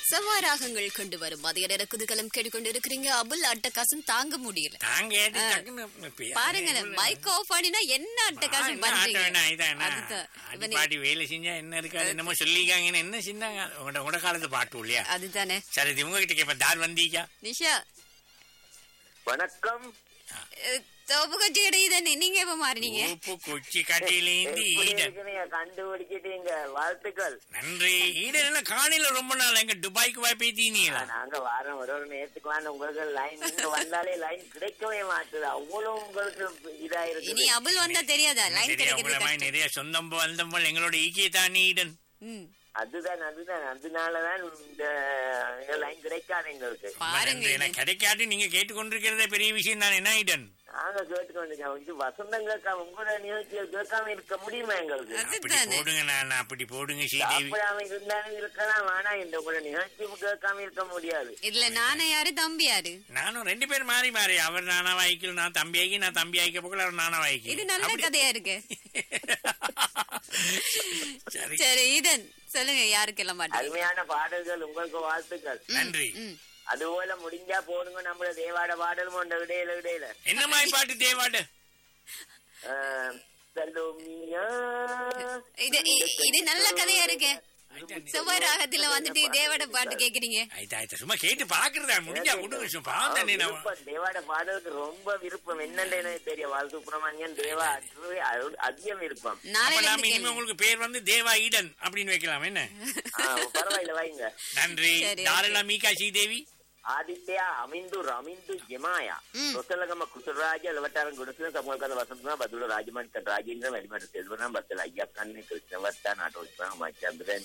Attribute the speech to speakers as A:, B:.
A: செவ்வாய் ராகங்கள் கொண்டு வரும் மதிய நேர குதூகலம் கேட்டுக்கொண்டிருக்கிறீங்க அபுல் அட்டகாசம் தாங்க முடியல
B: தாங்க ஏத்தி டக்குன்னு பே-
A: பாருங்க மைக் ஆஃப் பண்ணினா என்ன
B: ஆ,
A: அட்டகாசம்
B: என்ன ஆட்டம்
A: பண்றீங்க
B: வேணா, இதானா?
A: அதுதான்.
B: அடி
A: இவனே-
B: பாடி வேலை செஞ்சா என்ன இருக்காது என்னமோ சொல்லிக்காங்கன்னு என்ன செஞ்சாங்க உங்களோட உங்களோட காலத்து பாட்டு இல்லையா
A: அதுதானே
B: சரி இது உங்ககிட்ட கேப்ப தார் வந்தீங்க
A: நிஷா
C: வணக்கம்
A: அஹ், தோப்பு கொஞ்சம் இடையுதானே நீங்க எப்ப மாறினீங்க
B: உப்பு கொச்சி கட்டிலேந்து
C: எப்படி
B: ஈடன்
C: இருக்கிறீங்க? கண்டுபிடிச்சிட்டீங்க வாழ்த்துக்கள்
B: நன்றி ஈடன் என்ன காணில ரொம்ப நாள் எங்க துபாய்க்கு வாய் பேத்தீங்களா
C: நாங்க வாரம் ஒரு ஒரு நேரத்துக்கு வாங்க உங்களுக்கு லைன் நீங்க வந்தாலே லைன் கிடைக்கவே மாட்டுது அவ்வளவு உங்களுக்கு இதா
A: இனி
C: இருக்குது
A: அபுல் வந்தா தெரியாதா லைன்
B: சரியா உங்களை
A: கிடைக்கிறது
B: மாதிரி
A: கஷ்டம்.
B: நிறைய சொந்தம் வந்தம்பல் எங்களோட ஈக்கிய தானே ஈடன்
A: ம்.
C: அதுதான் அதுதான் அதனாலதான் இந்த லைன் கிடைக்காது எங்களுக்கு
A: பாருங்க
B: நன்றி. எனக்கு கிடைக்காட்டி நீங்க கேட்டுக்கொண்டிருக்கிறதே பெரிய விஷயம் தான் என்ன ஈடன்
C: நாங்க கேட்டுக்கொண்டிருக்கோம் இது வசந்தம் கேட்காம உங்களோட நிகழ்ச்சியில் கேட்காம இருக்க முடியுமா எங்களுக்கு
B: அப்படி
A: அதுதானே
B: போடுங்க நான் அப்படி போடுங்க ஸ்ரீதேவி
C: சாப்பிடாம இருந்தாலும் இருக்கலாம் ஆனா இந்த உங்களோட நிகழ்ச்சி கேட்காம இருக்க முடியாது
A: இதுல நானே யாரு தம்பி யாரு
B: நானும் ரெண்டு பேர் மாறி மாறி அவர் நானா வாய்க்கல் நான் தம்பி ஆகி நான் தம்பி ஆகிக்க போகல அவர் நானா வாய்க்கு
A: இது நல்ல கதையா இருக்கு
B: சரி
A: சரி இதன் சொல்லுங்க யாருக்கெல்லாம் மாட்டேன்
C: அருமையான பாடல்கள் உங்களுக்கு வாழ்த்துக்கள்
B: நன்றி
A: ம்.
C: அதுபோல முடிஞ்சா போடுங்க நம்மள தேவாட பாடலும் உண்ட விடையில விடையில
B: என்ன மாதிரி பாட்டு தேவாட்டு
C: ஆஹ், சலோமியா
A: இது இ- இது நல்ல கதையா இருக்கு செவ்வாய் ராகத்துல வந்துட்டு தேவட பாட்டு கேக்குறீங்க
B: ஆயிட்டா ஆயிட்டா சும்மா கேட்டு பாக்குறதா முடிஞ்சா விடுங்க சும்மா பாவம் தானே நான்
C: விருப்பம், தேவாட பாடலுக்கு ரொம்ப விருப்பம் என்னன்னு எனக்கு தெரியும் வால் சுப்பிரமணியன் தேவா அதுவே அரு- அதிகம் விருப்பம்
B: அப்ப
A: நாளையில
B: நாம
A: இருந்து
B: இனிமே
A: கேளுங்க.
B: உங்களுக்கு பேர் வந்து தேவா ஈடன் அப்படின்னு வைக்கலாம் என்ன
C: ஆஹ், பரவாயில்ல வைங்க
B: நன்றி
A: சரி,
B: தாரலா மீகா ஸ்ரீதேவி
C: ආදිත්‍යයා අමින්දු රමින්දු ජමායා
A: ம்.
C: රොසලගම කුසරාජ ලවටරන් ගොඩසල සමුල්කද වසන්තුනා බදුල රාජමන්ත රාජේන්ද්‍ර වැඩිමට තෙල්වනම් බත්තල අයියක් කන්නේ ක්‍රිෂ්ණවත්තා නාටෝස්පා මච්චන්ද්‍රන්